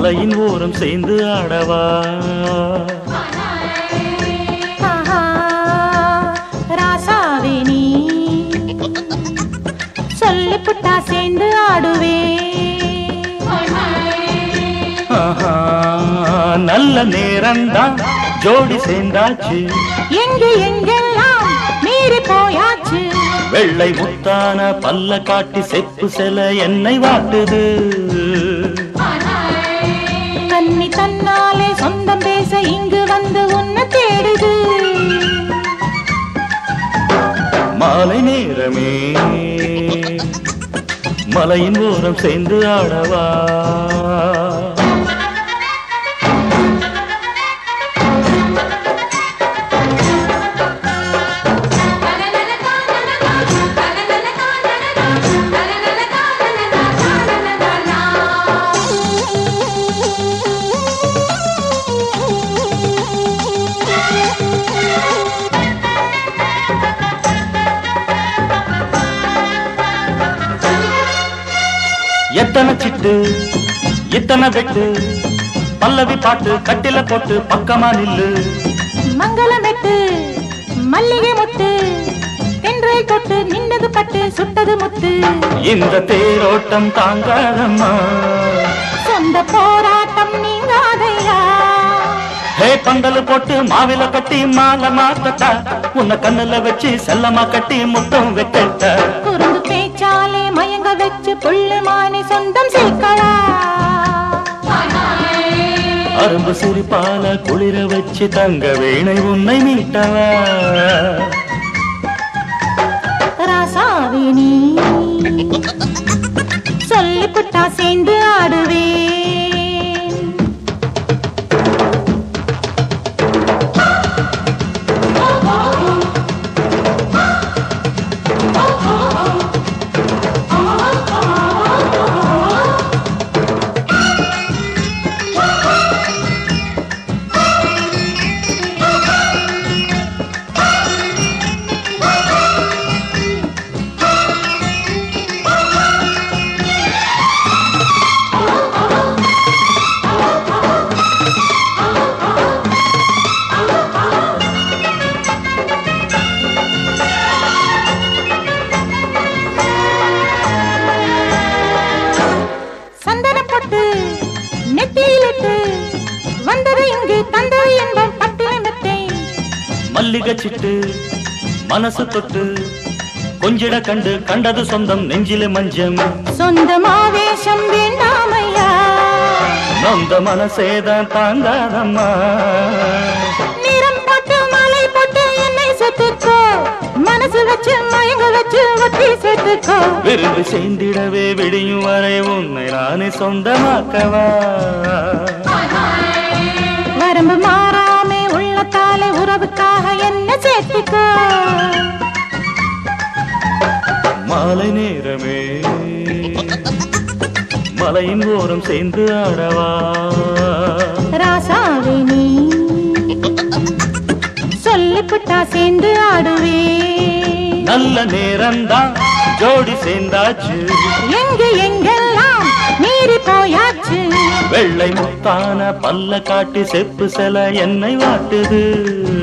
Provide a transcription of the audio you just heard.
மலையின் ஓரம் சேர்ந்து ஆடவா ஆஹா, ராசாவே நீ சொல்லிப்புட்டா சேர்ந்து ஆடுவே ஆஹா, நல்ல நேரம்தான் ஜோடி சேர்ந்தாச்சு எங்கு எங்கெல்லாம் மீறி போயாச்சு வெள்ளை முத்தான பல்ல காட்டி செப்பு செல என்னை வாட்டுது கன்னி தன்னாலே சொந்தம் பேச இங்கு வந்து உன்னை தேடுது மாலை நேரமே மலையின் ஓரம் சேர்ந்து ஆடவா எத்தனை சிட்டு இத்தனை வெட்டு பல்லவி பாட்டு கட்டில போட்டு பக்கமா நில்லு மங்களமெட்டு மல்லிகை முத்து தென்றை தொட்டு நின்னது பட்டு சுட்டது முத்து இந்த தேரோட்டம் தாங்காதம்மா சொந்த போராட்டம் நீங்காதையா ஹே பந்தல் போட்டு மாவில கட்டி மாலை மாத்தட்டா உன்னை கண்ணுல வச்சு செல்லமா கட்டி முத்தம் வைக்கட்ட குறும்பு பேச்சாலே மயங்க வச்சு புள்ளு மானி சொந்தம் சேர்க்கலா அரும்பு சிரிப்பால குளிர வச்சு தங்க வீணை உன்னை மீட்டவா ராசாவே நீ சொல்லிப்புட்டா சேர்ந்து ஆடுவேன் சந்தனம் போட்டு நெத்தியிலிட்டு வந்தது இங்கு தந்தது என்பம் பட்டினை மெத்தேன் மல்லிகை சிட்டு மனசு தொட்டு கொஞ்சிட கண்டு கண்டது சொந்தம் நெஞ்சில மஞ்சம் சொந்தமாவேஷம் வேண்டாமையா நொந்த மனசேதான் தாங்காதம்மா நிறம் போட்டு மாலை போட்டு என்னை செத்துக்கோ மனசு வச்சு மயங்க வச்சு ஒத்தி சேர்த்துக்கோ விரும்பி சேர்ந்திடவே விடியும் வரை உன்னை நானே சொந்தமாக்கவா வரம்பு மாறாமே உள்ளத்தாலே உறவுக்காக என்ன சேர்த்துக்கோ மாலை நேரமே மலையின் ஓரம் சேர்ந்து ஆடவா ராசாவே நீ சொல்லிப்புட்டா சேர்ந்து ஆடுவே நல்ல நேரம்தான் ஜோடி சேர்ந்தாச்சு எங்கு எங்கெல்லாம் மீறி போயாச்சு வெள்ளை முத்தான பல்ல காட்டி செப்பு செல என்னை வாட்டுது